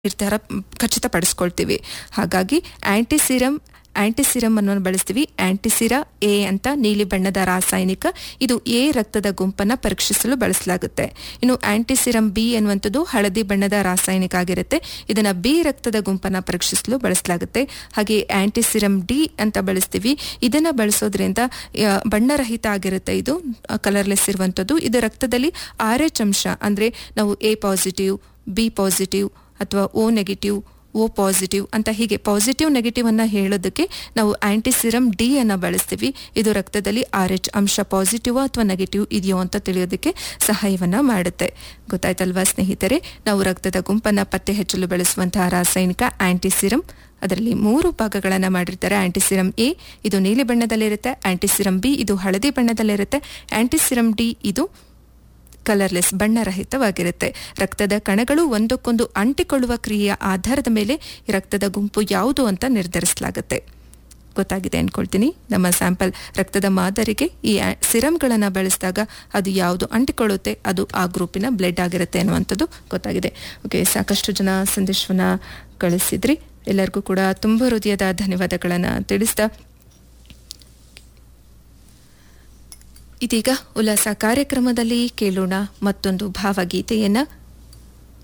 ನಿರ್ಧಾರ ಖಚಿತಪಡಿಸ್ಕೊಳ್ತೀವಿ ಹಾಗಾಗಿ ಆಂಟಿಸಿರಮ್ ಆಂಟಿಸಿರಮ್ ಅನ್ನು ಬಳಸ್ತೀವಿ ಆಂಟಿಸಿರಾ ಎ ಅಂತ ನೀಲಿ ಬಣ್ಣದ ರಾಸಾಯನಿಕ ಇದು ಎ ರಕ್ತದ ಗುಂಪನ್ನು ಪರೀಕ್ಷಿಸಲು ಬಳಸಲಾಗುತ್ತೆ ಇನ್ನು ಆಂಟಿಸಿರಮ್ ಬಿ ಎನ್ನುವಂಥದ್ದು ಹಳದಿ ಬಣ್ಣದ ರಾಸಾಯನಿಕ ಆಗಿರುತ್ತೆ ಇದನ್ನ ಬಿ ರಕ್ತದ ಗುಂಪನ್ನು ಪರೀಕ್ಷಿಸಲು ಬಳಸಲಾಗುತ್ತೆ ಹಾಗೆ ಆಂಟಿಸಿರಮ್ ಡಿ ಅಂತ ಬಳಸ್ತೀವಿ ಇದನ್ನ ಬಳಸೋದ್ರಿಂದ ಆ, ಬಣ್ಣರಹಿತ ಆಗಿರುತ್ತೆ ಇದು ಕಲರ್ಲೆಸ್ ಇರುವಂಥದ್ದು ಇದು ರಕ್ತದಲ್ಲಿ ಆರ್ ಎಚ್ ಅಂಶ ಅಂದ್ರೆ ನಾವು ಎ ಪಾಸಿಟಿವ್ ಬಿ ಪಾಸಿಟಿವ್ ಅಥವಾ ಓ ನೆಗೆಟಿವ್ ಓ ಪಾಸಿಟಿವ್ ಅಂತ ಹೀಗೆ ಪಾಸಿಟಿವ್ ನೆಗೆಟಿವ್ ಅನ್ನ ಹೇಳೋದಕ್ಕೆ ನಾವು ಆಂಟಿಸಿರಮ್ ಡಿ ಅನ್ನ ಬಳಸ್ತೀವಿ ಇದು ರಕ್ತದಲ್ಲಿ ಆರ್ ಎಚ್ ಅಂಶ ಪಾಸಿಟಿವ್ ಅಥವಾ ನೆಗೆಟಿವ್ ಇದೆಯೋ ಅಂತ ತಿಳಿಯೋದಕ್ಕೆ ಸಹಾಯವನ್ನ ಮಾಡುತ್ತೆ ಗೊತ್ತಾಯ್ತಲ್ವಾ ಸ್ನೇಹಿತರೆ ನಾವು ರಕ್ತದ ಗುಂಪನ್ನ ಪತ್ತೆ ಹಚ್ಚಲು ಬಳಸುವಂತಹ ರಾಸಾಯನಿಕ ಆಂಟಿಸಿರಮ್ ಅದರಲ್ಲಿ ಮೂರು ಭಾಗಗಳನ್ನು ಮಾಡಿರ್ತಾರೆ ಆಂಟಿಸಿರಮ್ ಎ ಇದು ನೀಲಿ ಬಣ್ಣದಲ್ಲಿರುತ್ತೆ ಆಂಟಿಸಿರಮ್ ಬಿ ಇದು ಹಳದಿ ಬಣ್ಣದಲ್ಲಿರುತ್ತೆ ಆಂಟಿಸಿರಮ್ ಡಿ ಇದು ಕಲರ್ಲೆಸ್ ಬಣ್ಣರಹಿತವಾಗಿರುತ್ತೆ ರಕ್ತದ ಕಣಗಳು ಒಂದಕ್ಕೊಂದು ಅಂಟಿಕೊಳ್ಳುವ ಕ್ರಿಯೆಯ ಆಧಾರದ ಮೇಲೆ ಈ ರಕ್ತದ ಗುಂಪು ಯಾವುದು ಅಂತ ನಿರ್ಧರಿಸಲಾಗುತ್ತೆ ಗೊತ್ತಾಗಿದೆ ಅನ್ಕೊಳ್ತೀನಿ ನಮ್ಮ ಸ್ಯಾಂಪಲ್ ರಕ್ತದ ಮಾದರಿಗೆ ಈ ಸಿರಮ್ಗಳನ್ನು ಬಳಸಿದಾಗ ಅದು ಯಾವುದು ಅಂಟಿಕೊಳ್ಳುತ್ತೆ ಅದು ಆ ಗ್ರೂಪಿನ ಬ್ಲಡ್ ಆಗಿರುತ್ತೆ ಅನ್ನುವಂಥದ್ದು ಗೊತ್ತಾಗಿದೆ ಓಕೆ ಸಾಕಷ್ಟು ಜನ ಸಂದೇಶವನ್ನ ಕಳಿಸಿದ್ರಿ ಎಲ್ಲರಿಗೂ ಕೂಡ ತುಂಬ ಹೃದಯದ ಧನ್ಯವಾದಗಳನ್ನು ತಿಳಿಸ್ತಾ ಇದೀಗ ಉಲ್ಲಾಸ ಕಾರ್ಯಕ್ರಮದಲ್ಲಿ ಕೇಳೋಣ ಮತ್ತೊಂದು ಭಾವಗೀತೆಯನ್ನ